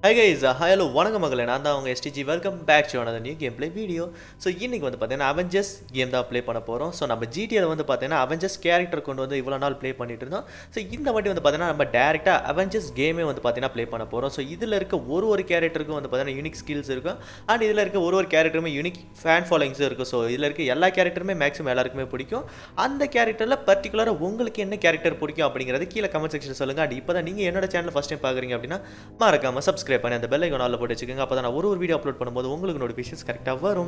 Hi guys hello வணக்கம் மகளே நான் தான் அவங்க SDG welcome back to another new game play video so இன்னைக்கு வந்து பார்த்தீங்கன்னா அவெஞ்சர்ஸ் கேம் தான் ப்ளே பண்ண போகிறோம் ஸோ நம்ம ஜிடியில் வந்து பார்த்தீங்கன்னா அவெஞ்சர்ஸ் கேரக்டர் கொண்டு வந்து இவ்வளோ நாள் ப்ளே பண்ணிட்டு இருந்தோம் ஸோ இந்த வாட்டி வந்து பார்த்தீங்கன்னா நம்ம டேரெக்டாக அவெஞ்சர்ஸ் கேமே வந்து பார்த்தீங்கன்னா ப்ளே பண்ண போகிறோம் ஸோ இதில் இருக்க ஒரு ஒரு கேரக்டருக்கும் வந்து பார்த்தீங்கன்னா யூனிக் ஸ்கில்ஸ் இருக்கும் அண்ட் இதில் இருக்க ஒரு ஒரு கேரக்டருமே யூனிக் ஃபேன் ஃபாலோயிங்ஸும் இருக்கும் ஸோ இதில் இருக்க எல்லா கேரக்டருமே மேக்ஸிமம் எல்லாருக்குமே பிடிக்கும் அந்த கேரக்டரில் பர்டிகுலராக உங்களுக்கு என்ன கேரக்டர் பிடிக்கும் அப்படிங்கிறது கீழே கமெண்ட் செக்ஷன் சொல்லுங்கள் அண்ட் இப்போ தான் நீங்கள் என்னோட சேனல் ஃபஸ்ட் டைம் பார்க்குறீங்க அப்படின்னா மறக்காமல் சப்ஸ்கிரைப் பண்ணி அந்த பெல் ஐக்கான் ஆல்ல போட்டு வச்சுக்கோங்க அப்போ தான் நான் ஒரு ஒரு வீடியோ அப்லோட் பண்ணும்போது உங்களுக்கு நோட்டிஃபிகேஷன்ஸ் கரெக்டாக வரும்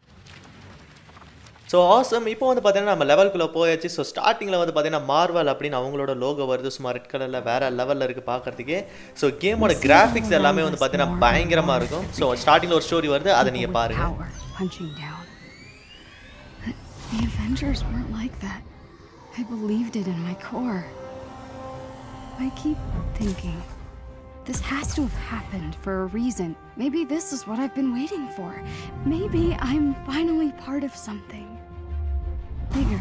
ஸோ ஆசம் இப்போ வந்து பார்த்தீங்கன்னா நம்ம லெவல்குள்ளே போயாச்சு ஸோ ஸ்டார்டிங்கில் வந்து பார்த்தீங்கன்னா மார்வல் அப்படின்னு அவங்களோட லோகோ வருது சும்மா ரெட் கலரில் வேறு லெவலில் இருக்குது பார்க்குறதுக்கே ஸோ கேமோட கிராஃபிக்ஸ் எல்லாமே வந்து பார்த்தீங்கன்னா பயங்கரமாக இருக்கும் ஸோ ஸ்டார்டிங்கில் ஒரு ஸ்டோரி வருது அதை நீங்கள் பாருங்கள் Power punching down. But the Avengers weren't like that. I believed it in my core. I keep thinking, this has to have happened for a reason. Maybe this is what I've been waiting for. Maybe I'm finally part of something bigger.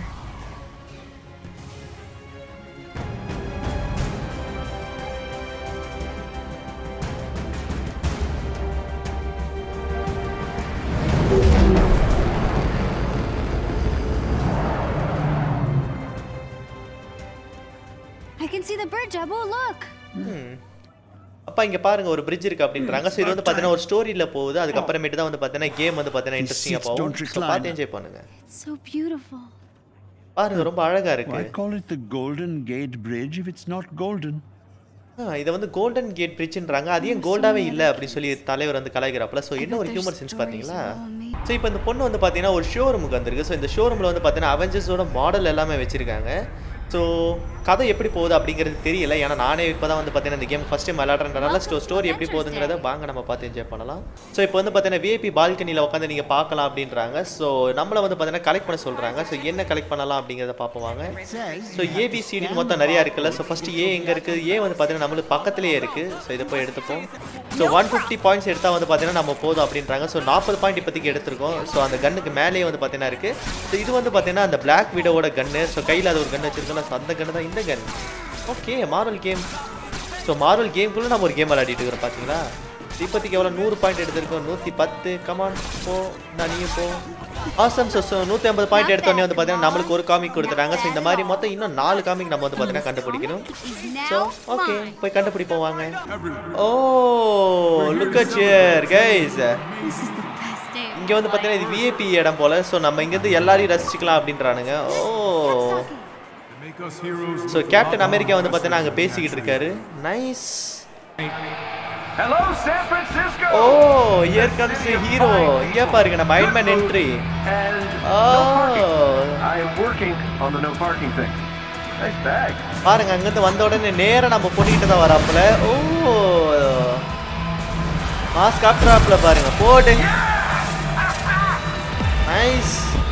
I can see the bridge, Abu. Look! அப்பா இங்கே பாருங்க ஒரு bridge இருக்கு அப்படின்றாங்க so இது வந்து பார்த்தீங்கன்னா ஒரு ஸ்டோரியில் போகுது அதுக்கப்புறமேட்டு தான் வந்து பார்த்தீங்கன்னா கேம் வந்து பார்த்தீங்கன்னா இன்ட்ரெஸ்டிங்காக seats போகும் don't ஸோ recline. பார்த்து என்ஜாய் பண்ணுங்க It's so beautiful. பாருங்க ரொம்ப அழகா இருக்கு Why call it the Golden Gate Bridge if it's not golden? ஆ, இதை வந்து கோல்டன் கேட் பிரிட்ஜ்ன்றாங்க அது ஏன் கோல்டாவே இல்லை அப்படின்னு சொல்லி தலைவர் வந்து கலாய்க்கிறாப்புல ஸோ என்ன ஒரு their ஹியூமர் சென்ஸ் stories பார்த்தீங்களா are all amazing. ஸோ இப்போ இந்த பொண்ணு வந்து பார்த்தீங்கன்னா ஒரு ஷோரூமுக்கு வந்திருக்கு ஸோ இந்த ஷோரூமில் வந்து பார்த்தீங்கன்னா அவெஞ்சர்ஸோட மாடல் எல்லாமே வச்சிருக்காங்க ஸோ கதை எப்படி போகுது அப்படிங்கிறது தெரியல ஏன்னா நானே இப்போ தான் வந்து பார்த்தீங்கன்னா இந்த கேம் ஃபஸ்ட் டைம் விளையாடுறதுனால ஸ்டோ ஸ்டோரி எப்படி போகுதுங்கிறத வாங்க நம்ம பார்த்து என்ஜாய் பண்ணலாம் ஸோ இப்போ வந்து பார்த்தீங்கன்னா விஐபி பால்கனியில் உட்காந்து நீங்கள் பார்க்கலாம் அப்படின்றாங்க ஸோ நம்மளை வந்து பார்த்தீங்கன்னா கலெக்ட் பண்ண சொல்கிறாங்க ஸோ என்ன கலெக்ட் பண்ணலாம் அப்படிங்கிறத பார்ப்போம் வாங்க ஸோ ஏபிசிடின்னு மொத்தம் நிறையா இருக்குல்ல ஸோ ஃபஸ்ட்டு ஏ எங்கே இருக்குது ஏ வந்து பார்த்தீங்கன்னா நம்மளுக்கு பக்கத்துலேயே இருக்குது ஸோ இதை போய் எடுத்துப்போம் ஸோ ஒன் ஃபிஃப்டி பாயிண்ட்ஸ் எடுத்தால் வந்து பார்த்தீங்கன்னா நம்ம போதும் அப்படின்றாங்க ஸோ நாற்பது பாயிண்ட் இப்போதைக்கு எடுத்திருக்கோம் ஸோ அந்த கன்னுக்கு மேலேயே வந்து பார்த்தீங்கன்னா இருக்குது ஸோ இது வந்து பார்த்தீங்கன்னா அந்த பிளாக் வீடோட கன்று ஸோ கையில் அது ஒரு கன்று வச்சிருக்கோம்ல ஸோ அந்த கன்று தான் இந்த gun okay Marvel game so Marvel கேம்குள்ளே நம்ம ஒரு கேம் விளையாடிட்டு இருக்கிறோம் பார்த்தீங்களா இப்போதைக்கு எவ்வளோ நூறு பாயிண்ட் எடுத்திருக்கோம் நூற்றி பத்து கமான் போ நான் நீயும் போ ஆசம் ஸோ ஸோ நூற்றி ஐம்பது பாயிண்ட் எடுத்தோடனே வந்து பார்த்தீங்கன்னா நம்மளுக்கு ஒரு காமிக் கொடுத்துட்டாங்க ஸோ இந்த மாதிரி மொத்தம் இன்னும் நாலு காமிக் நம்ம வந்து பார்த்தீங்கன்னா கண்டுபிடிக்கணும் ஸோ ஓகே போய் கண்டுபிடிப்போம் வாங்க oh look at chair guys This is the best day of இங்கே வந்து பார்த்தீங்கன்னா இது விஐபி இடம் போல ஸோ நம்ம இங்கேருந்து எல்லாரையும் ரசிச்சுக்கலாம் அப்படின்றானுங்க oh Make us heroes. So Captain America வந்து பார்த்தீங்கன்னா அங்கே பேசிக்கிட்டு இருக்காரு nice Hello, San Francisco. Oh here comes hero இங்கே பாருங்க நம்ம Iron Man entry And oh I am working on the no parking thing. Nice bag. பாருங்க அங்கேருந்து வந்த உடனே நேரா நம்ம பொண்ணிக்கிட்டு தான் வராப்புல ஓ மாஸ்க் காட்டுறாப்புல பாருங்க போடு nice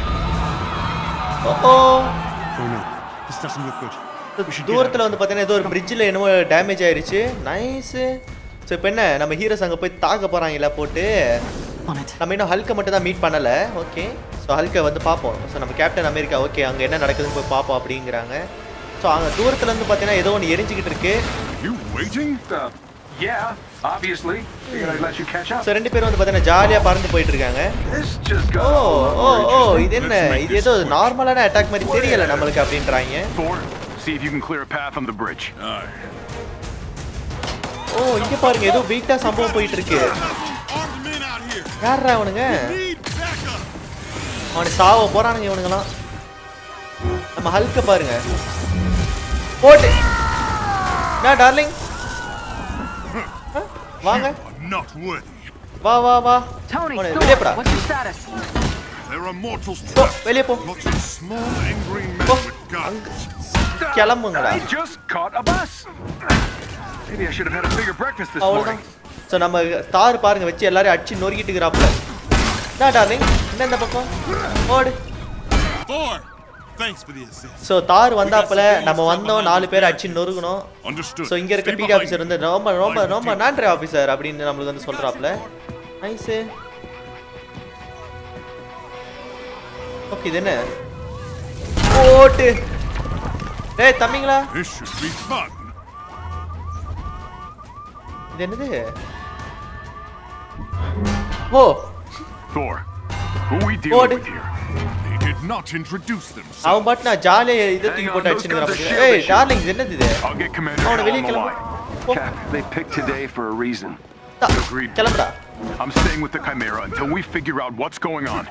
oh Oh no, this doesn't look good. We should get தூரத்தில் வந்து பார்த்தீங்கன்னா ஏதோ ஒரு பிரிட்ஜில் என்னமோ டேமேஜ் ஆயிருச்சு நைஸு ஸோ இப்போ என்ன நம்ம ஹீரோஸ் அங்கே போய் தாக்க போகிறாங்களா போட்டு நம்ம இன்னும் ஹல்கை மட்டும் தான் மீட் பண்ணலை ஓகே ஸோ ஹல்கை வந்து பார்ப்போம் ஸோ நம்ம கேப்டன் அமெரிக்கா ஓகே அங்கே என்ன நடக்குதுன்னு போய் பார்ப்போம் அப்படிங்கிறாங்க ஸோ அங்கே தூரத்தில் வந்து பார்த்தீங்கன்னா ஏதோ ஒன்று எரிஞ்சிக்கிட்டு இருக்கு You waiting? Uh, yeah, obviously. Figured I'd let you catch up. So ரெண்டு பேரும் வந்து பார்த்தீங்கன்னா ஜாலியாக பறந்து போயிட்டு இருக்காங்க This just O got a lot O more O interesting. இது என்ன இது ஏதோ நார்மலான அட்டாக் மாதிரி தெரியல நம்மளுக்கு அப்படின்றாங்க Thor, see if you can clear a path on the bridge. ஓ இங்கே பாருங்க ஏதோ வெயிட்டாக சம்பவம் போயிட்டு இருக்கு யாரா அவனுங்க அவனுக்கு சாவ போறானுங்க இவனுங்களாம் நம்ம ஹல்க பாருங்க போட்டு என்ன டார்லிங் வாங்க Not worthy. வா வா வா Tony, அவனை Thor, வெளியே போடா what's your status? There are mortals போ trapped. வெளியே போ Lots of small angry men போ with guns. அங்க கிளம்புங்கடா I just caught a bus. Maybe I should have had a bigger breakfast this அவ்வளோதான் morning. ஸோ நம்ம தார் பாருங்க வச்சு எல்லாரையும் அடிச்சு நொறுக்கிட்டு இருக்கிறாப்புல என்ன டார்லிங் என்ன இந்த பக்கம் ஓடு Thor, thanks for the assist. So Thor வந்தாப்புல நம்ம வந்தோம் நாலு பேர் அடிச்சு நொறுக்கணும் Understood. ஸோ இங்க இருக்க Stay பிடி behind ஆஃபீஸர் me. வந்து ரொம்ப ரொம்ப ரொம்ப நன்றி ஆஃபீஸர் அப்படின்னு நம்மளுக்கு வந்து சொல்றாப்ல நைஸு ஓகே இது என்ன ஓட்டு டேய் தம்பிங்களா This should be fun. இது என்னது ஓ Thor, who we What? dealing with here? They did not introduce themselves. அவன் பாட்டு நான் ஜாலியா இதை தூக்கி போட்டு அடிச்சுக்கிறான் ஏய் டார்லிங் என்னது இது I'll get Commander அவனை Hell வெளியே on the கிளம்பு line. போ. Cap, they picked today for a reason. தா, Agreed. கிளம்புடா I'm staying with the Chimera until we figure out what's going on.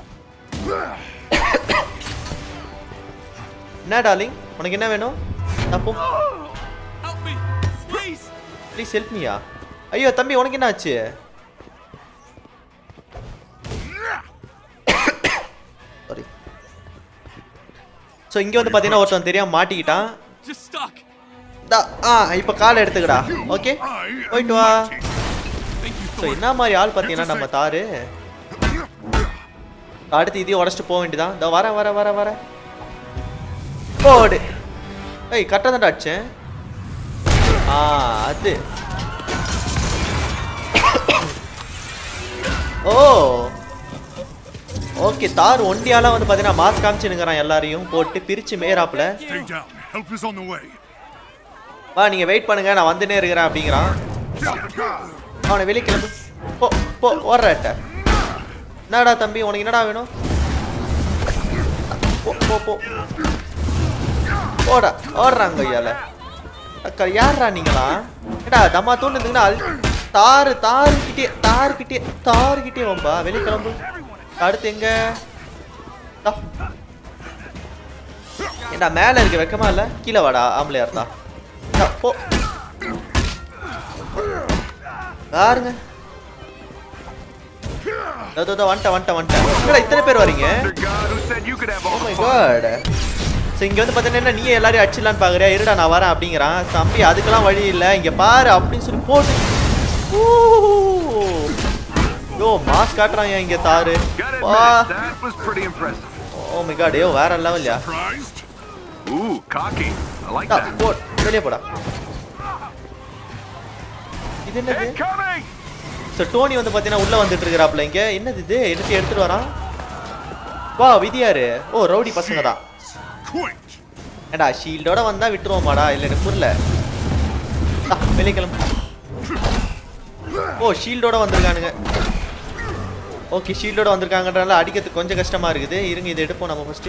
என்ன டார்லிங் உனக்கு என்ன வேணும் தப்போ Help me, please. Please help மீயா ஐயோ தம்பி உனக்கு என்ன ஆச்சு சாரி ஸோ இங்கே வந்து பார்த்தீங்கன்னா ஒருத்தன் தெரியாம மாட்டிக்கிட்டான் Just stuck. தா ஆ இப்போ காலை எடுத்துக்கடா ஓகே I am போயிட்டு வா mighty. Thank you, so Thor. என்ன மாதிரி ஆள் பார்த்தீங்கன்னா நம்ம தாரு அடுத்து இதையும் உடச்சிட்டு போக வேண்டியதான் இதோ வர வர வர வர போடு ஏய் கரெக்டாக தான்டா அடிச்சேன் ஆ அது ஓ ஓகே தார் ஒண்டியாலாம் வந்து பார்த்தீங்கன்னா மாஸ் காமிச்சுனுங்கிறான் எல்லாரையும் போட்டு பிரிச்சு மேறாப்புல Stay down. Help is on the way. வா நீங்கள் வெயிட் பண்ணுங்க நான் வந்துனே இருக்கிறேன் அப்படிங்கிறான் அவனை வெளியே கிளம்பு போ போ ஓடுறட்ட என்னடா தம்பி உனக்கு என்னடா வேணும் போ போ போ போடா ஓடுறாங்க ஐயால அக்கா யாரா நீங்களா ஏடா தம்மா தூண்டு இருந்தீங்கன்னா அல் தாரு தாருக்கிட்டே தாருக்கிட்டே தாருக்கிட்டே வம்பா வெளியே கிளம்பு அடுத்து எங்க தா. ஏண்டா மேல இருக்க வெக்கமா இல்ல கீழே வாடா ஆம்பளையா இருந்தா தா, போ பாருங்க இதோ, இதோ, இதோ, வந்துட்டேன் வந்துட்டேன் வந்துட்டேன் என்னடா இத்தனை பேர் வரீங்க The God who said you could have oh all my the fun. God so இங்கே வந்து பார்த்தீங்கன்னா நீ எல்லாரையும் அடிச்சிடலான்னு பார்க்குறியா இருடா நான் வரேன் அப்படிங்கிறான் தம்பி அதுக்கெல்லாம் வழி இல்லை இங்கே பாரு அப்படின்னு சொல்லி போட்டு யோ மாஸ் காட்டுறான் இங்கே தாரு Gotta வா admit, that was pretty impressive. Oh my god ஐயோ வேற லெவல்யா Surprised? Ooh, cocky. I like டா, that. போ வெளியே போடா இது என்னது Incoming! ஸோ டோனி வந்து பார்த்தீங்கன்னா உள்ள வந்துட்டு இருக்கிறாப்ல இங்க என்னது இது எடுத்து எடுத்துட்டு வரான் வா விதியாரு ஓ ரவுடி பசங்க தான் Quit. ஏடா ஷீல்டோட வந்தா விட்டுருவோமாடா இல்லை எனக்கு புரியல ஆ, வெளியே கிளம்பு ஓ ஷீல்டோட வந்திருக்கானுங்க ஓகே ஷீல்டோட வந்திருக்காங்கன்றனால அடிக்கிறதுக்கு கொஞ்சம் கஷ்டமா இருக்குது இருங்க இதை எடுப்போம் நம்ம ஃபர்ஸ்ட்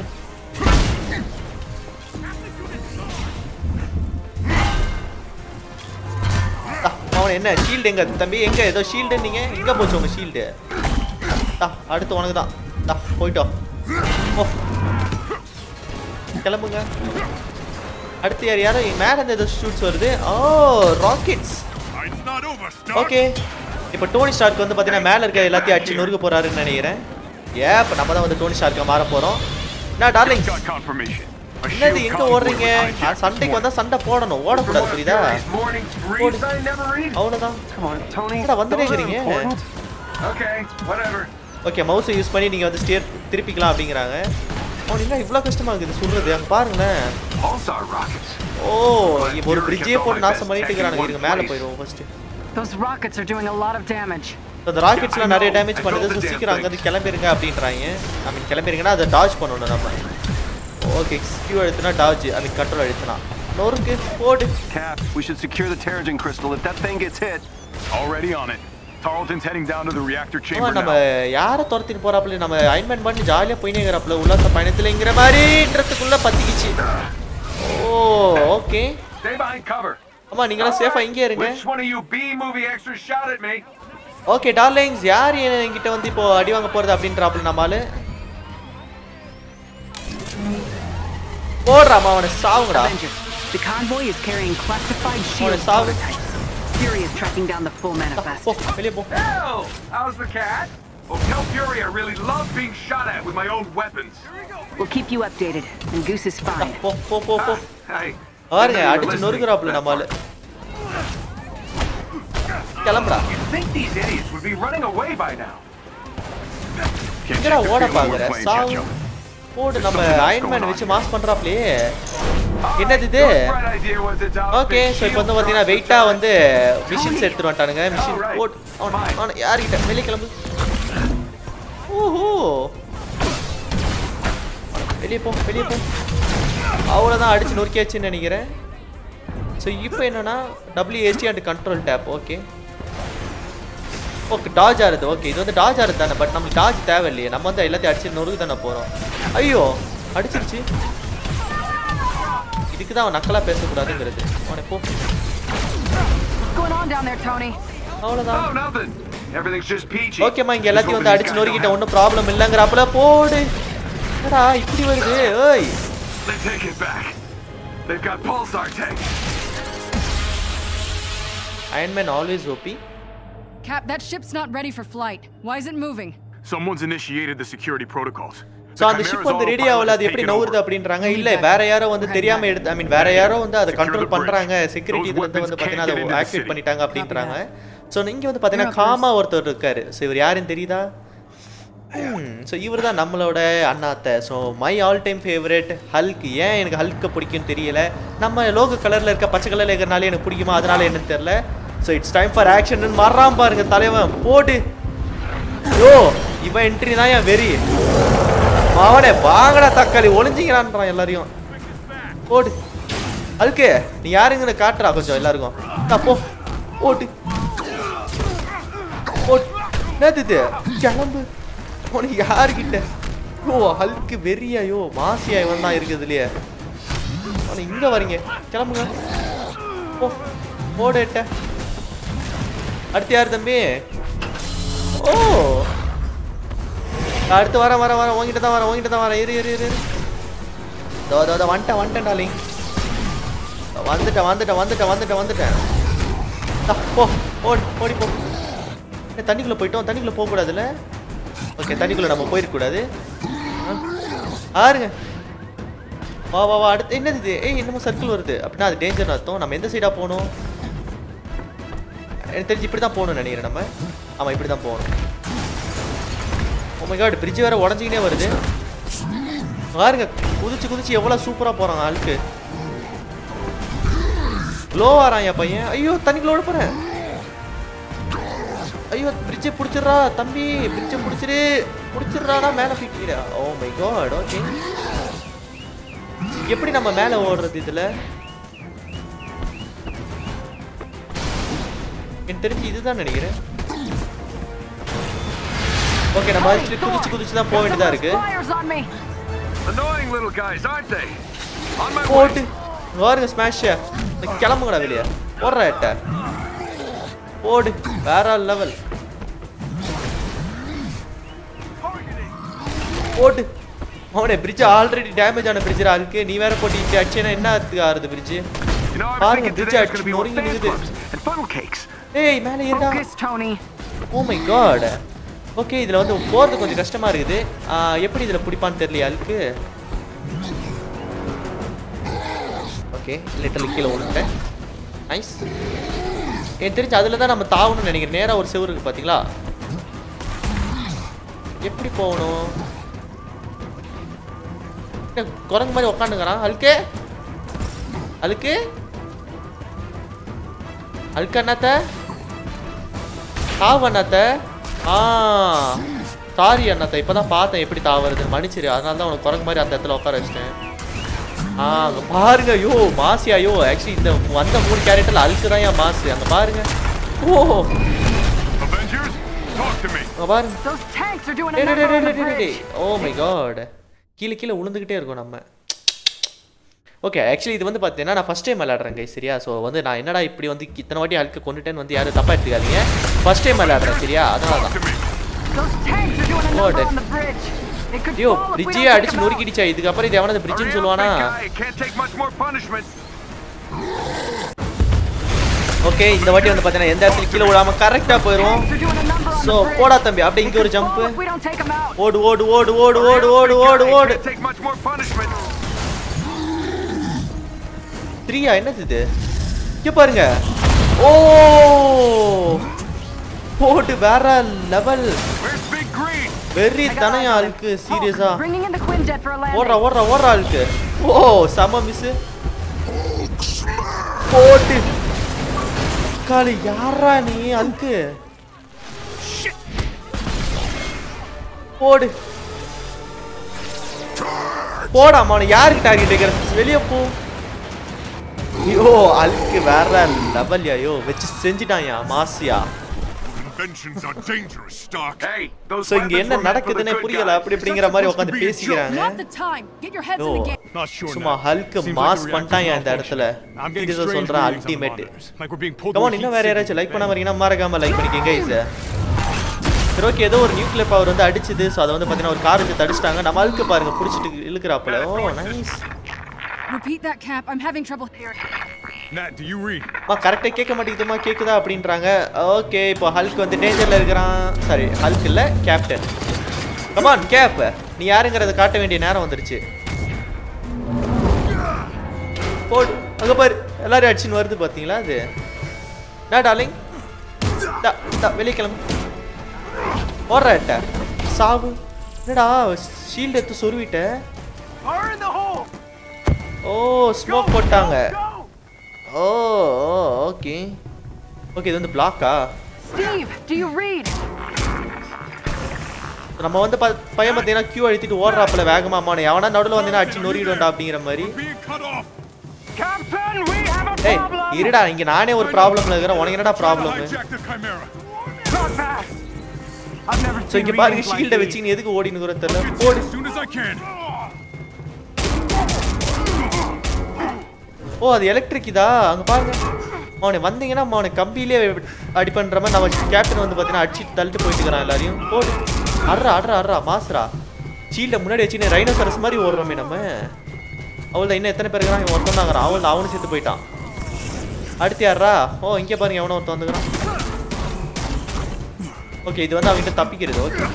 அவன் என்ன ஷீல்டு எங்க தம்பி எங்க ஏதோ ஷீல்டு நீங்க எங்க போச்சு உங்க ஷீல்டு அடுத்து உனக்கு தான் தா போயிட்டோம் ஓ கிளம்புங்க அடுத்து யார் யாரும் மேல இருந்து ஏதோ ஷூட்ஸ் வருது oh rockets It's not over, Stark. Okay இப்போ டோனி ஸ்டார்க் வந்து பார்த்தீங்கன்னா மேலே இருக்க எல்லாத்தையும் அடிச்சு நொறுக்க போறாருன்னு நினைக்கிறேன் ஏ இப்போ நம்ம தான் வந்து டோனி ஸ்டார்க்கை மாற போறோம் நான் டார்லிங் Got confirmation. A என்னது shield எங்க convoy ஓடுறீங்க was ஆ, hijacked சண்டைக்கு this வந்தா சண்டை போடணும் ஓடக்கூடாது புரியுதா Fury's morning briefs I never read. அவ்வளோதான் Come on, Tony. என்னடா வந்துட்டே Those are இருக்கிறீங்க important. Okay, whatever. ஓகே மவுஸை யூஸ் பண்ணி நீங்கள் வந்து ஸ்டியர் திருப்பிக்கலாம் அப்படிங்கிறாங்க அவன் என்ன இவ்வளோ கஷ்டமா இருக்குது சொல்றது அங்கே பாருங்களேன் Pulsar rockets. ஓ இப்போ ஒரு பிரிட்ஜே போட்டு நாசம் பண்ணிட்டு இருக்கிறானுங்க இருங்க மேலே போயிடுவோம் first Those rockets are doing a lot of damage. அந்த ராக்கெட்ஸ்லாம் நிறைய டேமேஜ் பண்ணுது ஸோ சீக்கிரம் அங்கேருந்து கிளம்பிருங்க அப்படின்றாங்க ஐ மீன் கிளம்பிருங்கன்னா அதை டாஜ் பண்ணணும் நம்ம ஓகே கியூ அழுத்தினா டாஜ் ஐ மீன் கண்ட்ரோல் அழுத்தினா நொறுக்கு போடு Cap, we should secure the Terrigen crystal. If that thing gets hit, Already on it. Tarleton's heading down to the reactor ஆமா, chamber நம்ம now. யாரை துரத்திட்டு போறாப்புல நம்ம அயன்மேன் பண்ணி ஜாலியாக போயினே இருக்கிறாப்புல உல்லாச பயணத்துலங்கிற மாதிரின்றதுக்குள்ள பத்திக்கிச்சு oh okay Stay behind cover. ஆமா நீங்களாம் சேஃபா இங்கே இருங்க Which one of you B movie extras shot at me? Okay darlings யார் என்கிட்ட வந்து இப்போ அடி வாங்க போறது அப்படின்றாப்புல நம்ம ஆளு போடுறாமா அவனை சாவுங்கடா Avengers, the convoy is carrying classified அவனை shield சாவு prototypes. Fury is tracking down the full manifest. போ வெளியே போ Hell! How's the cat? Well, tell Fury I really love being shot at with my own weapons. We'll keep you updated, and Goose is fine. போ போ போ போ Hey. பாருங்க I know you were அடிச்சு listening. நொறுக்குறாப்புல நம்ம ஆளு கிளம்புடா You'd think these idiots would be running away by now. Can't எங்கடா check the ஓட field when we're பாக்குற playing சாவு catch-up. போடு நம்ம அயன்மேன் வச்சு மாஸ் பண்றாப்லயே என்னது இது Your bright idea was to drop okay big so இப்போ வந்து shield பார்த்தீங்கன்னா thrust வெயிட்டாக attack. வந்து மிஷின்ஸ் எடுத்துட்டு வந்துட்டானுங்க மிஷின் Alright. போட் அவன் அவன் யார்கிட்ட வெளியே கிளம்பு ஓஹோ வெளியே போ வெளியே போ அவ்வளோதான் அடிச்சு நொறுக்கியாச்சுன்னு நினைக்கிறேன் ஸோ இப்போ என்னன்னா WSD and control tab okay okay dodge ஆறுது ஓகே இது வந்து டாஜ் ஆறுது தானே பட் நமக்கு டாஜ் தேவையில்லையே நம்ம வந்து எல்லாத்தையும் அடிச்சு நொறுக்கு தானே போகிறோம் ஐயோ அடிச்சிருச்சு இதுக்கு தான் அவன் நக்கலாக பேசக்கூடாதுங்கிறது அவனை போ What's going on down there, Tony? அவ்வளோதான் Oh, nothing. Everything's just peachy. ஓகேம்மா இங்க Just எல்லாத்தையும் hoping வந்து these அடிச்சு guys நொறுக்கிட்ட don't- ஒன்றும் ப்ராப்ளம் இல்லைங்கிறப்பல போடு என்னடா இப்படி வருது ஏய் They take it back. They've got pulsar tanks. Iron Man always OP Cap, that ship's not ready for flight. Why is it moving? Someone's initiated the security protocols. So அந்த ship வந்து ready ஆகல அது எப்படி நவுறுது அப்படின்றாங்க இல்ல வேற யாரோ வந்து தெரியாம எடுத்து ஐ மீன் வேற யாரோ வந்து அதை கண்ட்ரோல் பண்றாங்க செக்யூரிட்டி இதுல இருந்து வந்து பாத்தீங்கன்னா அதை ஆக்டிவேட் பண்ணிட்டாங்க அப்படின்றாங்க ஸோ இங்க வந்து பாத்தீங்கன்னா காமா ஒருத்தர் இருக்காரு ஸோ இவர் யாருன்னு தெரியுதா ஸோ இவர் தான் நம்மளோட அண்ணாத்த so my all time favourite Hulk ஏன் எனக்கு ஹல்க்கு பிடிக்கும்னு தெரியல நம்ம லோகோ கலரில் இருக்க பச்சை கலரில் இருக்கிறனாலே எனக்கு பிடிக்குமா அதனால என்னன்னு தெரியல so it's time for action மறாம பாருங்க தலைவன் போடு யோ இவன் என்ட்ரி தான் என் வெறி அவனே வாங்கடா தக்காளி ஒளிஞ்சிங்களான்றான் எல்லாரையும் போடு அதுக்கு நீ யாருங்கன்னு காட்டுறா கொஞ்சம் எல்லாருக்கும் இந்தா, போ போட்டு போட்டு என்னது இது கிளம்பு உனக்கு யாருக்கிட்ட ஓ ஹல்க்கு வெறியாயோ மாசியா இவன் தான் இருக்குதுலையே அவனை இங்க வரீங்க கிளம்புங்க போ போடேட்ட அடுத்து யார் தம்பி ஓ நான் அடுத்து வரேன் வரேன் வரேன் உங்ககிட்ட தான் வரேன் உங்ககிட்ட தான் வரேன் இரு இரு இரு இரு. தோ தோ தோ வந்துட்டேன் வந்துட்டேன் டாலிங் வந்துட்டேன் வந்துட்டேன் வந்துட்டேன் வந்துட்டேன் வந்துட்டேன் தா, போ ஓடி ஓடி போ ஏ, தண்ணிக்குள்ள போயிட்டோம் தண்ணிக்குள்ள போக கூடாதுல்ல ஓகே தண்ணிக்குள்ள நம்ம போயிருக்கூடாது ஆருங்க வா வா வா அடுத்து என்னது இது ஏய் என்னமோ சர்க்கிள் வருது அப்படின்னா அது டேஞ்சர் அர்த்தம் நம்ம எந்த சைடா போகணும் எனக்கு தெரிஞ்சு இப்படி தான் போகணும்னு நினைக்கிறேன் நம்ம ஆமாம் இப்படி தான் போகணும் ஓ மை காட் பிரிட்ஜ் வேற உடஞ்சிக்கினே வருது பாருங்க குதிச்சு குதிச்சு எவ்வளோ சூப்பராக போகிறாங்க ஆளுக்கு லோ வரான் என் பையன் ஐயோ தண்ணிக்குள்ள ஓட போகிறேன் ஐயோ பிரிட்ஜை பிடிச்சிடுறா தம்பி பிரிட்ஜை பிடிச்சிரு பிடிச்சிடுறானா மேலே தூக்கிடா ஓ மை காட் ஓகே எப்படி நம்ம மேலே ஓடுறது இதில் எனக்கு தெரிஞ்சு இதுதான் நினைக்கிறேன் ஓகே நம்ம actually குதிச்சு குதிச்சு தான் போக வேண்டியதா இருக்கு Flyers on me. Annoying little guys, aren't they? On my போட்டு way. பாருங்க ஸ்மாஷ் கிளம்புங்கடா வெளியே போடுற எட்ட போடு வேற லெவல் போட்டு அவனே பிரிட்ஜ் ஆல்ரெடி டேமேஜ் ஆன பிரிட்ஜ் இருக்கு நீ வேற போட்டு இப்படி அடிச்சேன்னா என்ன அதுக்கு ஆறுது bridge You know, I was பாருங்க thinking பிரிட்ஜ் today was அடிச்சு going to be more நொறுங்கி fan நிக்குது clubs and funnel cakes. ஏய் மேலே ஏறா Focus, Tony. Oh my god okay இதில் வந்து போகிறது கொஞ்சம் கஷ்டமாக இருக்குது ஆ, எப்படி இதில் பிடிப்பான்னு தெரியலையா அதுக்கு ஓகே லிட்டல் கீழே விழுந்துட்டேன் நைஸ் எனக்கு தெரிஞ்சு அதில் தான் நம்ம தாவணும்னு நினைக்கிறேன் நேராக ஒரு செவுரு இருக்கு பார்த்தீங்களா எப்படி போகணும் என்ன குரங்கு மாதிரி உக்காந்துக்கிறான் அழுக்கே அழுக்கு அழுக்கு அண்ணாத்த தாவு அண்ணாத்த ஆ சாரி அண்ணாத்த இப்போ தான் பார்த்தேன் எப்படி தாவறது மன்னிச்சிரு அதனால தான் உனக்கு குரங்கு மாதிரி அந்த இடத்துல உட்கார வச்சிட்டேன் ஆ அங்கே பாருங்க ஐயோ மாசி ஐயோ ஆக்சுவலி இந்த வந்த மூணு கேரக்டர்ல அழுக்கு தான் ஏன் மாசு அங்கே பாருங்க ஓ Avengers, talk to me. அங்கே பாருங்க Those tanks are doing a டேய், டேய், number டேய், on the டேய், டேய், bridge. டேய். ஓ மை காட் கீழே கீழே விழுந்துக்கிட்டே இருக்கோம் நம்ம ஓகே ஆக்சுவலி இது வந்து பார்த்தீங்கன்னா நான் ஃபஸ்ட் டைம் விளையாடுறேன் guys, சரியா ஸோ வந்து நான் என்னடா இப்படி வந்து இத்தனை வாட்டி அழுக்க கொண்டுட்டேன்னு வந்து யாரும் தப்பா எடுத்துக்காதீங்க ஃபர்ஸ்ட் டைம் விளையாடுறேன் சரியா அதனால Talk தான் to me. Those tanks are doing a Oh, number that- on the bridge. It could ஐயோ fall if we பிரிட்ஜே don't take அடிச்சு 'em out. நொறுக்கிடுச்சா இதுக்கப்புறம் இது எவனது Hurry பிரிட்ஜுன்னு up, சொல்லுவானா big guy. It can't take much more punishment. Okay இந்த வாட்டி வந்து பார்த்தீங்கன்னா எந்த இடத்துல கீழே விடாம கரெக்டாக போயிடும் Tanks are doing a number on so the bridge. போடா தம்பி அப்படியே It இங்கே ஒரு could jump fall if we don't take 'em out. ஓடு ஓடு ஓடு ஓடு ஓடு Hurry up, ஓடு big ஓடு guy. It ஓடு can't take much more punishment. த்ரீயா என்னது இது இங்க பாருங்க ஓ போட்டு வேற லெவல் Where's Big Green? வெறி I got தனையா eyes on ஆளுக்கு him. சீரியஸா Hulk, bringing in the Quinjet for a landing. ஓடுறா ஓடுறா ஓடுறா ஆளுக்கு ஓ செம மிஸ் போட்டு காலி யாரா நீ அதுக்கு போடு போடா அவனை யாருக்கு டார்கெட் வைக்கிற வெளியே போ ஐயோ அழுக்கு வேற லெவல்யா ஐயோ வச்சு செஞ்சுட்டான்யா மாசியா inventions are dangerous, Stark. Hey, those so இங்க weapons என்ன were meant for the நடக்குதுன்னே good புரியல guys. அப்படி அப்படிங்கிற மாதிரி உட்காந்து பேசிக்கிறாங்க Not the time. Get your heads ஓ in the game. Not sure சும்மா now. Hulk Seems like mass the reactor's பண்ணிட்டாங்க இந்த இடத்துல malfunctioning. I'm getting இதுதான் strange சொல்றேன் readings on the ultimate monitors. Like we're being pulled to a come on இன்னும் heat வேற signal. யாராச்சும் லைக் பண்ண வரீங்கன்னா மறக்காம லைக் பண்ணிக்கங்க இஸ் சரி ஓகே ஏதோ ஒரு நியூக்ளியர் பவர் வந்து அடிச்சுது ஸோ அதை வந்து பார்த்தீங்கன்னா ஒரு கார் வச்சு தடிச்சிட்டாங்க நம்ம அழுக்கு பாருங்க பிடிச்சிட்டு இழுக்கிறாப்புல ஓ nice Repeat that, Cap. I'm having trouble hearing. Nat, do you read? மா கரெக்டாக கேட்க மாட்டேங்குதுமா கேட்குதா அப்படின்றாங்க ஓகே இப்போ ஹல்க் வந்து டேஞ்சரில் இருக்கிறான் சாரி ஹல்க் இல்லை கேப்டன் கமான் கேப் நீ யாருங்கிறத காட்ட வேண்டிய நேரம் வந்துருச்சு போடு அங்கே பாரு எல்லாரும் அடிச்சுன்னு வருது பார்த்தீங்களா அது டா டார்லிங் டா டா வெளியே கிளம்பு ஓடுறாட்ட சாவு என்னடா ஷீல்டு எடுத்து சொருவிட்ட Fire in the hole! ஓ ஸ்மோக் போட்டாங்க ஓ ஓகே ஓகே இது வந்து பிளாக்கா Steve, do you read? நம்ம வந்து ப- பையன் பார்த்தீங்கன்னா கியூ அழுத்திட்டு ஓடுறாப்புல வேகமா அம்மானு எவனா நடுவில் வந்தீங்கன்னா அடிச்சு நொறிடுவேன்டா அப்படிங்கிற மாதிரி Being cut off. Captain, we have a ஏய் problem! இருடா இங்க நானே ஒரு ப்ராப்ளம்ல இருக்கிறேன் உனக்கு என்னடா problem Hijack the Chimera. Not fast! I've never so seen இங்க பாருங்க readings like ஷீல்டை these. வச்சுக்கின்னு எதுக்கு ஓடினுக்குற தெரியல Get to போடு it as soon as I can. ஓ அது எலக்ட்ரிக் இதா அங்க பாருங்க அவனை வந்தீங்கன்னா அவனை கம்பியிலே அடி பண்ற மாதிரி நம்ம கேப்டன் வந்து பார்த்தீங்கன்னா அடிச்சு தள்ளிட்டு போயிட்டு இருக்கிறான் எல்லாரையும் போடு அட்ரா அட்ரா அட்ரா மாசுரா ஷீல்டை முன்னாடி வச்சுன்னு ரைனோசரஸ் மாதிரி ஓடுறோமே நம்ம அவள் இன்னும் எத்தனை பேர் இருக்கிறான் இவன் ஒருத்தன் தாங்கிறான் அவள் அவனும் செத்து போயிட்டான் அடுத்து யாரா ஓ இங்கே பாருங்க எவனோ ஒருத்தன் வந்துக்கிறான் ஓகே இது வந்து அவன்கிட்ட தப்பிக்கிறது ஓகே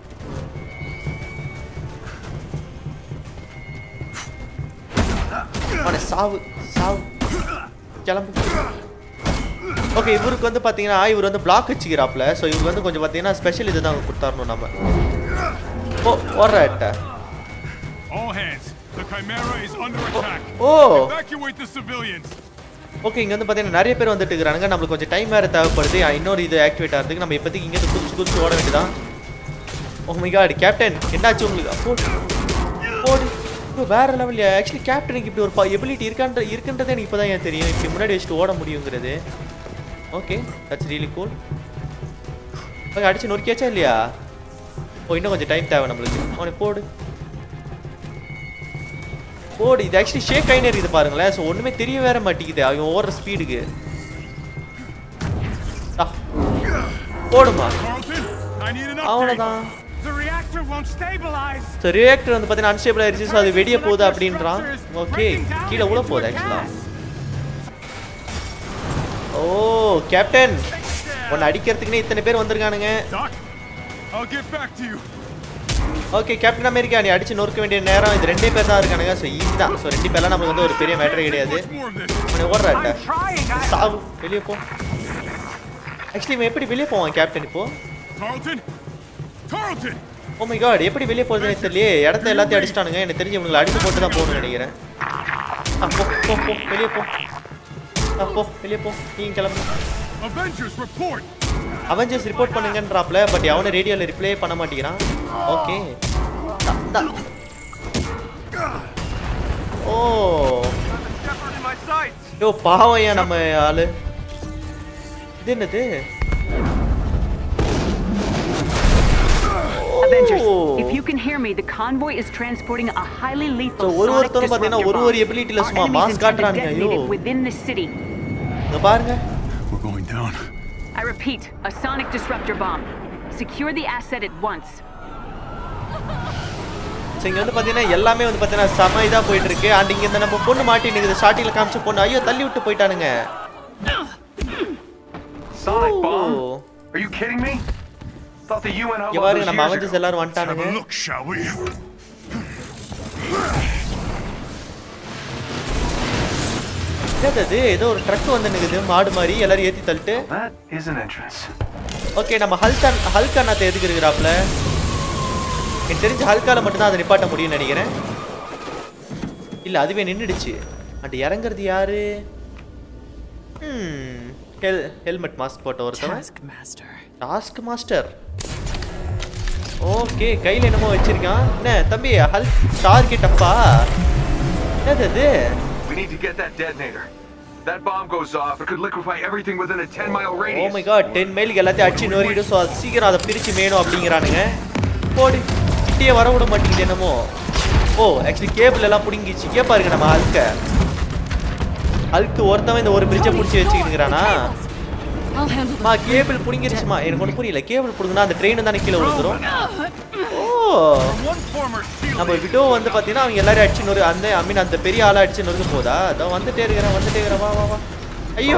அவனை சாவு சாவு கிளம்பு ஓகே இவருக்கு வந்து பார்த்தீங்கன்னா இவர் வந்து பிளாக் வச்சுக்கிறாப்ல ஸோ இவருக்கு வந்து கொஞ்சம் பார்த்தீங்கன்னா ஸ்பெஷல் இது தான் கொடுத்தாரணும் நம்ம ஓ ஓடுறாட்ட All hands. The Chimera is under attack. ஓ Evacuate the civilians. ஓகே இங்கே வந்து பார்த்தீங்கன்னா நிறைய பேர் வந்துட்டு இருக்கிறாங்க நம்மளுக்கு கொஞ்சம் டைம் வேறு தேவைப்படுது அஹ் இன்னொரு இது ஆக்டிவேட் ஆகிறதுக்கு நம்ம இப்போதைக்கு இங்கே குதிச்சு குதிச்சு ஓட வேண்டியதான் ஓ மை காட் கேப்டன் என்னாச்சு உங்களுக்கு போடு போடு இப்போ வேற லெவல் ஆக்சுவலி கேப்டனுக்கு இப்படி ஒரு எபிலிட்டி இருக்கான்ற இருக்குன்றதே எனக்கு இப்போ தான் ஏன் தெரியும் இப்படி முன்னாடி வச்சுட்டு ஓட முடியுங்கிறது okay that's really cool okay அடிச்சு நொறுக்கியாச்சா இல்லையா ஓ இன்னும் கொஞ்சம் டைம் தேவை நம்மளுக்கு அவனை போடு போடு இது ஆக்சுவலி ஷேக் ஆகினே இருக்குது பாருங்களேன் ஸோ ஒன்றுமே தெரிய வேற மாட்டேங்குது அவன் ஓடுற ஸ்பீடுக்கு போடுமா Carlton, I need an update. அவ்வளோதான் The reactor won't stabilize! So reactor வந்து பார்த்தீங்கன்னா அன்ஸ்டேபிள் ஆயிடுச்சு ஸோ அது வெடிய போகுது அப்படின்றான் ஓகே கீழே உள்ள போகுது ஆக்சுவலாக ஓ கேப்டன் உன்னை அடிக்கிறதுக்குன்னே இத்தனை பேர் வந்திருக்கானுங்க Doc, I'll get back to you. Okay captain America நீ அடிச்சு நொறுக்க வேண்டிய நேரம் இது ரெண்டே பேர் தான் இருக்கானுங்க ஸோ ஈஸி தான் ஸோ ரெண்டு பேர்லாம் நமக்கு வந்து ஒரு பெரிய மேட்டரே கிடையாது Much more of this. அவனை ஓடுறாட்ட I'm trying! I... சாவு வெளியே போ ஆக்சுவலி இவன் எப்படி வெளியே போவான் கேப்டன் இப்போ Carlton? Carlton! ஓ மை காட் எப்படி வெளியே போகுதுன்னு தெரியலையே இடத்த எல்லாத்தையும் அடிச்சிட்டானுங்க எனக்கு தெரிஞ்சு இவங்களை அடிச்சு போட்டு தான் போகணும்னு நினைக்கிறேன் ஆ போ போ போ வெளியே போ ஆ போ வெளியே போ நீங்க கிளம்பு Avengers, report! அவெஞ்சர்ஸ் ரிப்போர்ட் பண்ணுங்கன்றாப்ல பட் அவனும் ரேடியோவில் ரிப்ளை பண்ண மாட்டேங்கிறான் ஓகே ஓ Shepherd in my sights! யோ பாவம் ஏன் நம்ம ஆளு இது என்னது Avengers, Oh. if you can hear me, the convoy is transporting a highly So, lethal ஒரு sonic ஒருத்தரும் பாத்தீங்கன்னா disruptor ஒரு ஒரு bomb. ability ல Our சும்மா enemies mask intend to காட்டுறானுங்க, detonate ஐயோ. it within the city. இங்க பாருங்க We're going down. I repeat, a sonic disruptor bomb. Secure the asset at once. So இங்கே வந்து பார்த்தீங்கன்னா எல்லாமே வந்து பார்த்தீங்கன்னா செம இதாக போயிட்டு இருக்கு அண்ட் இங்கே இந்த நம்ம பொண்ணு மாட்டி நிற்குது ஸ்டார்டிங்கில் காமிச்ச பொண்ணு ஐயோ தள்ளி விட்டு போயிட்டானுங்க Sonic ஓ bomb? Are you kidding me? Thought the UN இங்கே outlawed பாருங்க those நம்ம years அவஞ்சஸ் ago. எல்லாரும் Have வந்துட்டானுங்க a look, shall we? என்னது அது ஏதோ ஒரு ட்ரக் வந்து நிற்குது மாடு மாதிரி எல்லாரும் ஏற்றி தள்ளிட்டு That is an entrance. Okay நம்ம ஹல்கன் ஹல்க் அண்ணாத்தை எதுக்கு இருக்கிறாப்புல எனக்கு தெரிஞ்ச ஹல்கால மட்டும்தான் அதை நிப்பாட்ட முடியும்னு நினைக்கிறேன் இல்லை அதுவே நின்றுடுச்சு அண்ட் இறங்குறது யாரு ம் ஹெல் ஹெல்மெட் மாஸ்க் போட்ட ஒருத்தவன் டாஸ்க் மாஸ்டர் ஓகே கையில் என்னமோ வச்சிருக்கான் என்ன தம்பி ஹல்க் டார்கெட் அப்பா என்னது அது We need to get that detonator. That bomb goes off, it could liquefy everything within a 10 mile ஓ radius. மை காட் டென் மைலுக்கு எல்லாத்தையும் அடிச்சு நொறுக்கிடும் ஸோ அது சீக்கிரம் அதை பிரிச்சு மேணும் அப்படிங்கிறானுங்க போடு கிட்டே வர விட மாட்டேங்குது என்னமோ ஓ ஆக்சுவலி கேபிள் எல்லாம் பிடுங்கிச்சு இங்கே பாருங்க நம்ம அல்க அல்க்கு ஒருத்தவன் இந்த ஒரு பிரிட்ஜை பிடிச்சி வச்சுக்கிட்டுங்கிறானா I'll handle மா கேபிள் பிடுங்கிருச்சுமா எனக்கு ஒன்றும் புரியல கேபிள் பிடுங்கினா அந்த ட்ரெயின் தானே கீழே விழுந்துரும் ஓ One former shield நம்ம விடோ வந்து பார்த்தீங்கன்னா அவங்க எல்லாரும் அடிச்சு நொறு அந்த ஐ மீன் அந்த பெரிய ஆளா அடிச்சு நொறுக்க போதா அதோ வந்துட்டே இருக்கிறேன் வந்துட்டே இருக்கிறேன் வா வா வா ஐயோ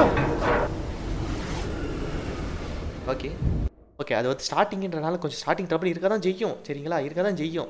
ஓகே ஓகே அது வந்து ஸ்டார்டிங்ன்றனால கொஞ்சம் ஸ்டார்டிங் ட்ரபிள் இருக்க தான் செய்யும் சரிங்களா இருக்க தான் செய்யும்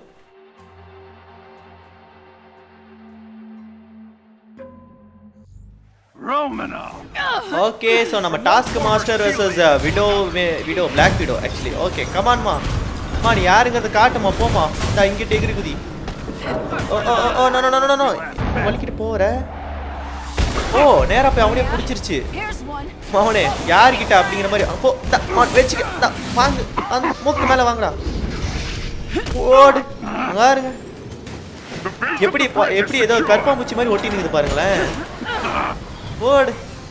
Romanov. ஓகே ஸோ நம்ம Taskmaster versus Widow Widow Black Widow actually okay கமான்மா மா நீ யாருங்கிறத காட்டுமா போமா இந்தா இங்கிட்ட எகிரி குதி ஓ ஓ ஓ, ஓ நோ நோ நோ நோ வலிக்கிட்டு போற ஓ நேரா போய் அவனே பிடிச்சிருச்சு Here's one. அவனே யார்கிட்ட அப்படிங்கிற மாதிரி அப்போ இந்தா, மா, வச்சுக்க இந்தா, வாங்கு அந்த மூக்கு மேல வாங்குடா ஓடு அங்க பாருங்க எப்படி பா- எப்படி ஏதோ கற்பாம்பூச்சி மாதிரி ஒட்டி நிக்குது பாருங்களேன் ஓடு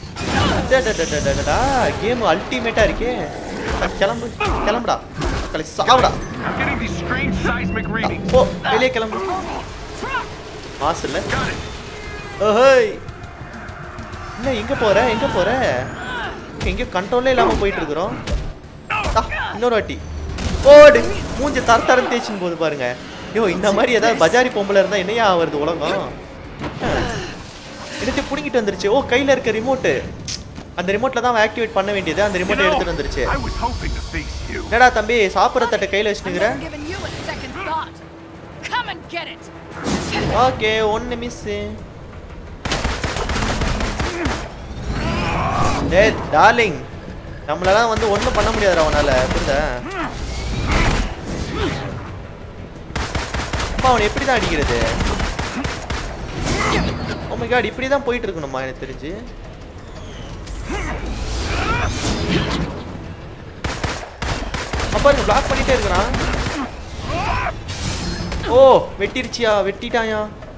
கேம் அல்டிமேட்டா இருக்கே அ, கிளம்பு கிளம்புடா கலை சாவுடா I'm getting these strange seismic readings. போ வெளியே கிளம்பு மாசு இல்ல Got it. ஓஹோய் என்ன எங்க போற எங்க போற எங்க கண்ட்ரோலே இல்லாம போயிட்டு இருக்கிறோம் தா, இன்னொரு வாட்டி ஓடு மூஞ்சி தர தரம் தேய்ச்சின்னு போது பாருங்க ஐயோ இந்த மாதிரி ஏதாவது பஜாரி பொம்பளை இருந்தா என்னையா வருது உலகம் எடுத்து புடுங்கிட்டு வந்துருச்சு ஓ கையில இருக்க ரிமோட்டு அந்த ரிமோட்ல தான் ஆக்டிவேட் பண்ண வேண்டியது அந்த You ரிமோட்டை know, எடுத்துட்டு வந்துருச்சு I was hoping to face you. என்னடா தம்பி சாப்பிட்ற தட்டை கையில வச்சுனுங்கிற I'm giving you a second thought. Come and get it. Okay ஒன்னு மிஸ் டேய் டார்லிங் நம்மளால வந்து ஒண்ணும் பண்ண முடியாதுடா அவனால புரியுதா அப்பா அவன் எப்படி தான் அடிக்கிறது ஓ மை காட் இப்படி தான் போயிட்டு இருக்கணுமா எனக்கு தெரிஞ்சு அப்பா இங்க பிளாக் பண்ணிட்டே இருக்கிறான் ஓ வெட்டிருச்சியா வெட்டிட்டாயா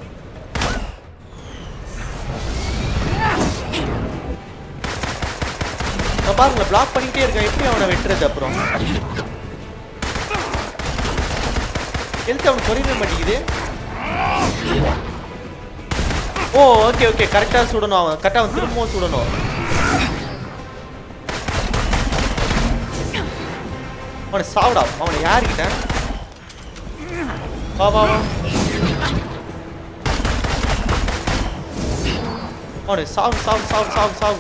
நான் பாருங்க பிளாக் பண்ணிட்டே இருக்கேன் எப்படி அவனை வெட்டுறது அப்புறம் எழுத்து அவனுக்கு குறையவே மாட்டேங்குது ஓ ஓகே ஓகே கரெக்டாக சுடணும் அவன் கரெக்டாக அவன் திரும்பவும் சுடணும் அவனை சாவுடா அவனை யாருக்கிட்ட வா வா வா அவனை சாவு சாவு சாவு சாவு சாவு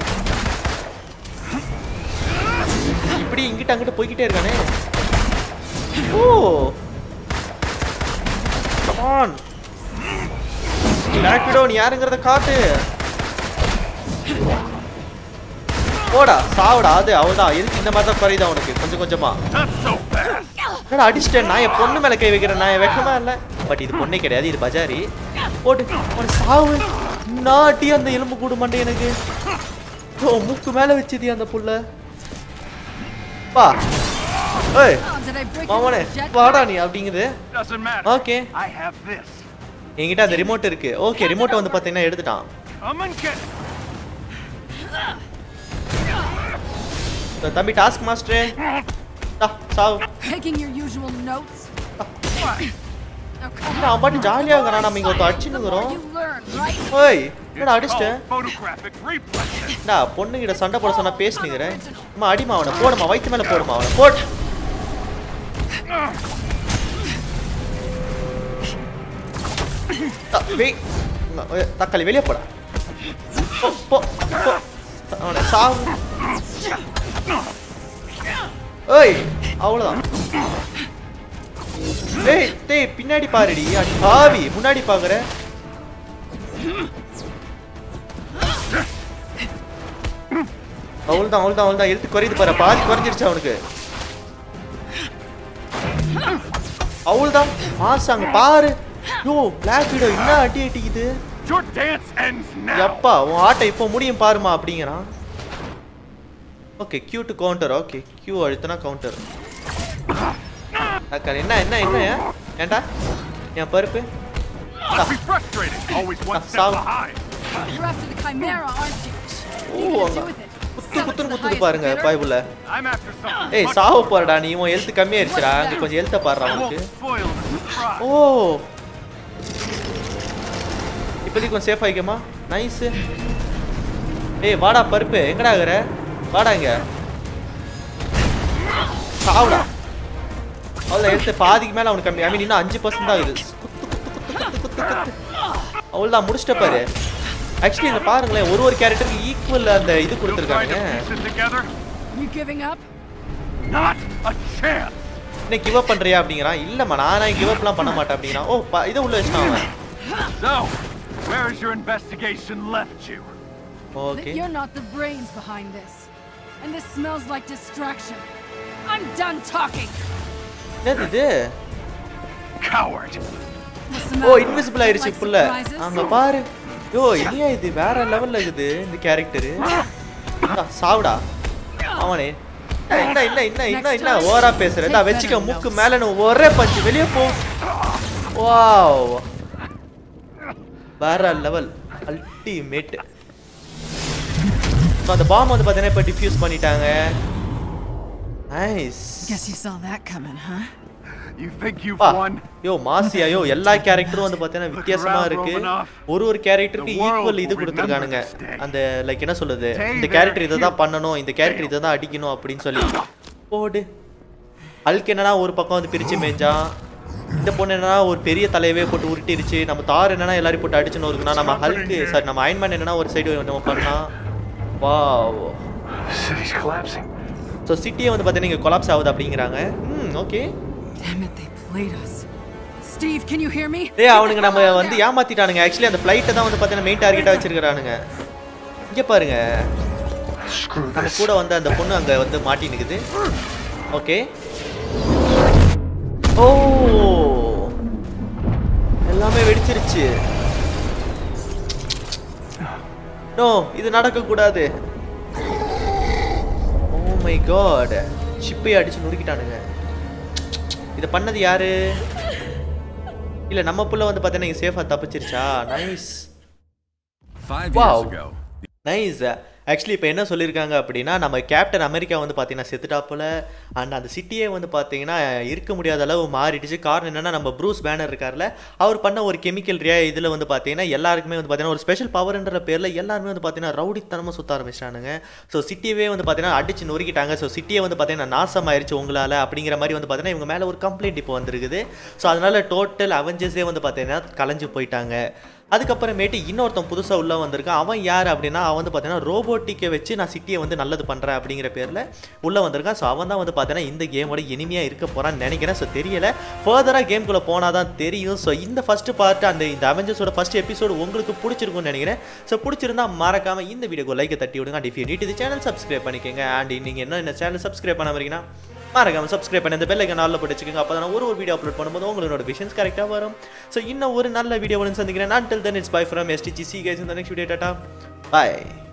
இப்படி இங்கிட்ட அங்கிட்ட போய்கிட்டே இருக்கானே ஓ கமான் பிளாக் விடோ நீ யாருங்கிறத காட்டு போடா சாவுடா அது அவள்தான் எதுக்கு இந்த மாதிரி தான் குறையுது அவனுக்கு கொஞ்சம் கொஞ்சமா Not so fast. என்னடா அடிச்சிட்டேன் நான் என் பொண்ணு மேல கை வைக்கிறேன் நான் என் வெக்கமா இல்ல பட் இது பொண்ணே கிடையாது இது பஜாரி போட்டு அவன் சாவு நாட்டி அந்த எலும்பு கூடு மண்டை எனக்கு ஓ மூக்கு மேல வச்சுதி அந்த புள்ள பா ஏய் Oh, did I break மாமனே your jet? வாடா நீ அப்படிங்குது Doesn't matter. Okay I have this. என்கிட்ட அந்த ரிமோட் இருக்கு ஓகே ரிமோட்டை வந்து பாத்தீங்கன்னா எடுத்துட்டான் Come and get it. இந்த தம்பி டாஸ்க் மாஸ்டரே டா சாவு Taking your usual notes? Now come என்ன, அவன் பாட்டு ஜாலியாக இருக்கிறான் நம்ம இங்க ஒருத்தர் on. அடிச்சுன்னுக்குறோம் You learn, right? ஓய் It's என்னடா அடிச்சிட்டேன் called photographic reflexes. டா பொண்ணுகிட்ட சண்டை போட சொன்னா பேசினுக்கிறேன் அம்மா அடிமா அவனை போடுமா வயிற்று மேல போடுமா அவனை போட் த- வெய். அஹ் தக்காளி வெளியே போடா போ போ போ அவனை சாவு ஏய் அவ்வளோதான் ஏய் டேய் பின்னாடி பாருடி அடி பாவி முன்னாடி பாக்குற அவ்வளோதான் அவ்வளோதான் அவ்வளோதான் எழுத்து குறையுது பாரு பாதி குறைஞ்சிருச்சு அவனுக்கு அவ்வளோதான் மாசாங்க பாரு யோ பிளாக் வீடோ என்ன அடி அடிக்குது Your dance ends now. எப்பா உன் ஆட்டம் இப்போ முடியும் பாருமா அப்படிங்கிறான் okay Q to counter okay Q அழுத்தினா கவுண்டர் அக்கா என்ன என்ன என்ன ஏன்டா என் பருப்பு Don't be frustrated. Always one step Solid. behind. You're after the Chimera, aren't you? ஓ அங்க குத்து குத்துன்னு குத்துது பாருங்க பாய்புள்ள I'm after something. ஏய் சாவ போறடா நீ உன் ஹெல்த் கம்மியாயிருச்சுடா அங்க கொஞ்சம் ஹெல்த்தை பாடுறா உனக்கு Foil the surprise. ஓ இப்போதைக்கு கொஞ்சம் சேஃப் ஆகிக்கமா நைஸ் ஏய் வாடா பருப்பு எங்கடா இருக்கிற வாடா இங்க சாவுடா அவ்வளோ எடுத்து பாதிக்கு மேல அவனுக்கு கம்மி ஐ மீன் இன்னும் அஞ்சு பர்சன்ட் தான் இருக்குது குத்து குத்து குத்து குத்து குத்து குத்து அவ்வளோதான் முடிச்சிட்ட பாரு ஆக்சுவலி இங்க பாருங்களேன் ஒரு ஒரு கேரக்டருக்கு ஈக்குவல் அந்த இது Trying கொடுத்துருக்காங்க to piece it together? You giving up? Not a chance. என்ன கிவ் அப் பண்றியா அப்படிங்கிறான் இல்லம்மா நானே கிவ் அப்லாம் பண்ண மாட்டேன் அப்படிங்கிறான் ஓ ப- இதை உள்ள வச்சுட்டான் அவன் So, where's your investigation left you? Okay That you're not the brains behind this. And this smells like distraction. I'm done talking. என்னது இது Coward. What's the ஓ matter? இன்விசிபிள் ஆயிருச்சு Like புள்ள surprises? அங்க பாரு யோ இல்லையா இது வேற லெவல்ல இருக்குது இந்த கேரக்டர் சாவுடா அவனே என்ன என்ன என்ன என்ன என்ன ஓவரா பேசுற இந்தா வச்சுக்க மூக்கு மேல நீ ஒரே பஞ்சு வெளியே போ வாவ் வேற லெவல் அல்டிமேட் அந்த பாம் வந்து பார்த்தீங்கன்னா இப்போ டிஃப்யூஸ் பண்ணிட்டாங்க nice Guess you saw that coming, huh? You think you've பா won? யோ மாசியா யோ எல்லா கேரக்டரும் வந்து பார்த்தீங்கன்னா வித்தியாசமா இருக்கு ஒரு ஒரு கேரக்டருக்கு ஈக்குவல் இது கொடுத்துருக்கானுங்க அந்த லைக் என்ன சொல்லுது இந்த கேரக்டர் இதை தான் பண்ணணும் இந்த கேரக்டர் இதை தான் அடிக்கணும் அப்படின்னு சொல்லி போடு அல்க் என்னன்னா ஒரு பக்கம் வந்து பிரிச்சு மேய்ஞ்சான் இந்த பொண்ணு என்னன்னா ஒரு பெரிய தலையவே போட்டு உருட்டிருச்சு நம்ம தார் என்னன்னா எல்லாரையும் போட்டு அடிச்சுன்னு இருக்குன்னா நம்ம ஹல்க்கு சாரி நம்ம அயன்மேன் என்னன்னா ஒரு சைடு நம்ம பண்ணலாம் வா The city's collapsing. ஸோ சிட்டியே வந்து பார்த்தீங்கன்னா இங்கே கொலாப்ஸ் ஆகுது அப்படிங்கிறாங்க ம் okay Damn it, they played us. Steve, can you hear me? டேய் அவனுங்க நம்ம வந்து ஏமாத்திட்டானுங்க ஆக்சுவலி அந்த ஃப்ளைட்டை தான் வந்து பார்த்தீங்கன்னா மெயின் டார்கெட்டாக வச்சிருக்கிறானுங்க இங்கே பாருங்க நம்ம கூட வந்து அந்த பொண்ணு அங்கே வந்து மாட்டி நிக்குது ஓகே ஓ எல்லாமே வெடிச்சிருச்சு நோ இது நடக்கக்கூடாது ஓ மை காட் ஷிப்பை அடிச்சு நொறுக்கிட்டானுங்க இதை பண்ணது யாரு இல்ல நம்ம புள்ள வந்து பார்த்தீங்கன்னா இங்க சேஃபா தப்பிச்சிருச்சா nice Five Wow. years ago, nice actually இப்போ என்ன சொல்லியிருக்காங்க அப்படின்னா நம்ம கேப்டன் அமெரிக்கா வந்து பார்த்தீங்கன்னா செத்துட்டாப்புல அண்ட் அந்த சிட்டியே வந்து பார்த்தீங்கன்னா இருக்க முடியாத அளவு மாறிடுச்சு காரணம் என்னன்னா நம்ம ப்ரூஸ் பேனர் இருக்கார்ல அவர் பண்ண ஒரு கெமிக்கல் ரியா இதில் வந்து பார்த்தீங்கன்னா எல்லாருக்குமே வந்து பார்த்தீங்கன்னா ஒரு ஸ்பெஷல் பவர்ன்ற பேரில் எல்லாருமே வந்து பார்த்தீங்கன்னா ரவுடித்தனமாக சுத்த ஆரம்பிச்சிட்டானுங்க ஸோ சிட்டியவே வந்து பார்த்தீங்கன்னா அடிச்சு நொறுக்கிட்டாங்க ஸோ சிட்டியை வந்து பார்த்தீங்கன்னா நாசமாயிருச்சு உங்களால் அப்படிங்கிற மாதிரி வந்து பார்த்தீங்கன்னா இவங்க மேலே ஒரு கம்ப்ளைண்ட் இப்போ வந்திருக்குது ஸோ அதனால டோட்டல் அவெஞ்சர்ஸே வந்து பார்த்தீங்கன்னா கலைஞ்சு போயிட்டாங்க அதுக்கப்புறமேட்டு இன்னொருத்தன் புதுசாக உள்ளே வந்திருக்கான் அவன் யார் அப்படின்னா அவன் வந்து பார்த்தீங்கன்னா ரோபோட்டிக்கை வச்சு நான் சிட்டியை வந்து நல்லது பண்ணுறேன் அப்படிங்கிற பேரில் உள்ளே வந்திருக்கான் ஸோ அவன் தான் வந்து பார்த்தீங்கன்னா இந்த கேமோட இனிமையாக இருக்க போகிறான்னு நினைக்கிறேன் ஸோ தெரியல ஃபர்தராக கேம்குள்ளே போனால் தான் தெரியும் ஸோ இந்த ஃபஸ்ட்டு பார்ட் அந்த இந்த அவெஞ்சர்ஸோட ஃபஸ்ட் எபிசோடு உங்களுக்கு பிடிச்சிருக்கும்னு நினைக்கிறேன் ஸோ பிடிச்சிருந்தா மறக்காமல் இந்த வீடியோக்கு லைக்கை தட்டி விடுங்க அண்ட் இஃப் யூ நீட் இது சேனல் சப்ஸ்கிரைப் பண்ணிக்கோங்க அண்ட் நீங்கள் என்ன இந்த சேனல் சப்ஸ்கிரைப் பண்ணாம இருக்கீங்கன்னா மறக்காம சப்ஸ்கிரைப் பண்ணி இந்த பெல் ஐக்கன் ஆல்ல போட்டு வச்சுக்கோங்க அப்போ தான் ஒரு ஒரு வீடியோ அப்லோட் பண்ணும்போது உங்களுக்கு நோட்டிஃபிகேஷன்ஸ் கரெக்டாக வரும் ஸோ இன்னும் ஒரு நல்ல வீடியோவுடன் சந்திக்கிறேன் until then it's bye from STGC guys in the next video டாட்டா bye